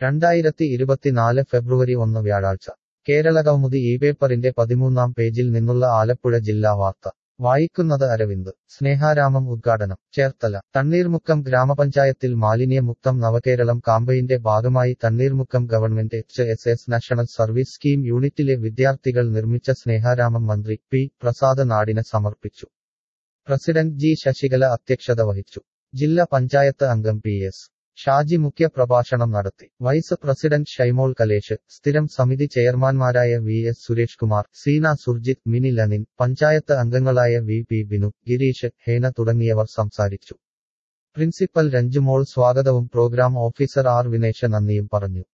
രണ്ടായിരത്തി ഇരുപത്തിനാല് ഫെബ്രുവരി ഒന്ന് വ്യാഴാഴ്ച കേരളകൗമുദി ഈ പേപ്പറിന്റെ പതിമൂന്നാം പേജിൽ നിന്നുള്ള ആലപ്പുഴ ജില്ലാ വാർത്ത വായിക്കുന്നത് അരവിന്ദ് സ്നേഹാരാമം ഉദ്ഘാടനം ചേർത്തല തണ്ണീർമുക്കം ഗ്രാമപഞ്ചായത്തിൽ മാലിന്യമുക്തം നവകേരളം കാമ്പയിന്റെ ഭാഗമായി Thanneermukkom government H S S national service scheme യൂണിറ്റിലെ വിദ്യാർത്ഥികൾ നിർമ്മിച്ച സ്നേഹാരാമം മന്ത്രി പി പ്രസാദ് നാടിന് സമർപ്പിച്ചു പ്രസിഡന്റ് ജി ശശികല അധ്യക്ഷത വഹിച്ചു ജില്ലാ പഞ്ചായത്ത് അംഗം പി എസ് ഷാജി മുഖ്യ പ്രഭാഷണം നടത്തി വൈസ് പ്രസിഡന്റ് ഷൈമോൾ കലേഷ് സ്ഥിരം സമിതി ചെയർമാൻമാരായ V S Suresh Kumar Seena Surjith Mini Lenin panchayat അംഗങ്ങളായ വി പി ബിനു ഗിരീഷ് ഹേന തുടങ്ങിയവർ സംസാരിച്ചു പ്രിൻസിപ്പൽ രഞ്ജുമോൾ സ്വാഗതവും പ്രോഗ്രാം ഓഫീസർ ആർ വിനേഷ് നന്ദിയും പറഞ്ഞു